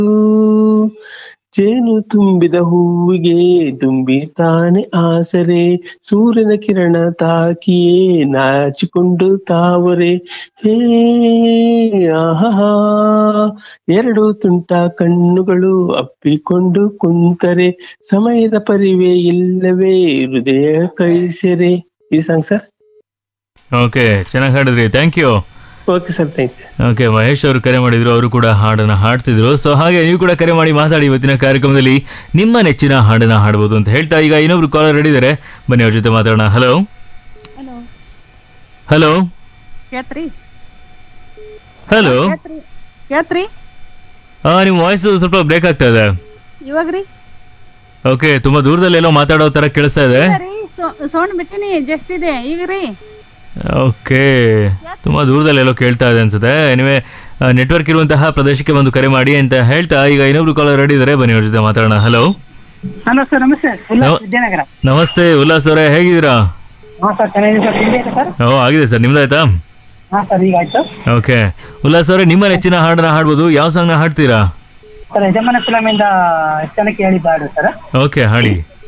ಜೇನು ತುಂಬಿದ ಹೂವಿಗೆ ತುಂಬಿ ತಾನೆ ಆಸರೆ ಸೂರ್ಯನ ಕಿರಣ ತಾಕಿಯೇ ನಾಚಿಕೊಂಡು ತಾವರೆ ಹೇ ಆಹಾ ಎರಡು ತುಂಟ ಕಣ್ಣುಗಳು ಅಪ್ಪಿಕೊಂಡು ಕುಂತರೆ ಸಮಯದ ಪರಿವೆ ಇಲ್ಲವೇ ಹೃದಯ ಕೈಸೆರೆ ಈ ಸಾಂಗ್ ಸರ್ ಓಕೆ ಚೆನ್ನಾಗಿ ಹಾಡಿದ್ರಿ thank you okay sir thank you okay Mahesh ಅವರು ಕರೆ ಮಾಡಿದ್ರು ಅವರು ಕೂಡ ಹಾಡನ್ನ ಹಾಡ್ತಿದ್ರು ಸೊ ಹಾಗೆ ನೀವು ಕೂಡ ಕರೆ ಮಾಡಿ ಮಾತಾಡಿ ಇವತ್ತಿನ ಕಾರ್ಯಕ್ರಮದಲ್ಲಿ ನಿಮ್ಮ ನೆಚ್ಚಿನ ಹಾಡನ್ನ ಹಾಡ್ಬೋದು ಅಂತ ಹೇಳ್ತಾ ಈಗ ಇನ್ನೊಬ್ರು ಕಾಲರ್ ರೆಡಿದ್ದಾರೆ ಬನ್ನಿ ಅವ್ರ ಜೊತೆ ಮಾತಾಡೋಣ ಹಲೋ ಹಲೋ ಹಲೋ ಕೇಳ್ತ್ರಿ ಹಲೋ ಕೇಳ್ತ್ರಿ ಕೇಳ್ತ್ರಿ ನಿಮ್ಮ ವಾಯ್ಸ್ ಸ್ವಲ್ಪ ಬ್ರೇಕ್ ಆಗ್ತಾ ಇದೆ ಇವಾಗ್ರಿ ಓಕೆ ತುಂಬಾ ದೂರದಲ್ಲಿ ಎಲ್ಲೋ ಮಾತಾಡೋ ತರ ಕೇಳಿಸ್ತಾ ಇದೆ ರೀ ಸೌಂಡ್ ಬಿಟ್ಟಿನಿ ಜಸ್ಟ್ ಇದೆ ಈಗ ರೀ ಓಕೆ ತುಂಬಾ ದೂರದಲ್ಲಿ ಎಲ್ಲೋ ಕೇಳ್ತಾ ಇದೆ ಅನ್ಸುತ್ತೆ ಎನಿವೆ ನೆಟ್ವರ್ಕ್ ಇರುವಂತಹ ಪ್ರದೇಶಕ್ಕೆ ಒಂದು ಕರೆ ಮಾಡಿ ಅಂತ ಹೇಳ್ತಾ ಈಗ ಇನ್ನೊಬ್ರು ಕಾಲರ್ ರೆಡಿ ಇದ್ದಾರೆ ಬನ್ನಿ ಅವ್ರ ಜೊತೆ ಮಾತಾಡೋಣ ಹಲೋ ಹಲೋ ಸರ್ ನಮಸ್ತೆ ಉಲ್ಲಾಸ್ ನಮ- ವಿದ್ಯಾನಗರ ನಮಸ್ತೆ ಉಲ್ಲಾಸ್ ಅವರೇ ಹೇಗಿದ್ದೀರಾ ಹಾಂ ಸರ್ ಚೆನ್ನಾಗಿದೆ ಸರ್ ತಿಂಡಿ ಆಯ್ತಾ ಸರ್ ಓ ಆಗಿದೆ ಸರ್ ನಿಮ್ದಾಯ್ತಾ ಹಾಂ ಸರ್ ಈಗ ಆಯ್ತು ಓಕೆ ಉಲ್ಲಾಸ್ ಅವರೇ ನಿಮ್ಮ ನೆಚ್ಚಿನ ಹಾಡನ್ನ ಹಾಡ್ಬೋದು ಯಾವ ಸಾಂಗ್ನ ಹಾಡ್ತೀರಾ ಸರ್ ಯಜಮಾನ ಫಿಲಮಿಂದ ಎಷ್ಟು ಜನಕ್ಕೆ ಹೇಳಿದ್ದ ಹಾಡು ಸರ್ ಓಕೆ ಹಾಡಿ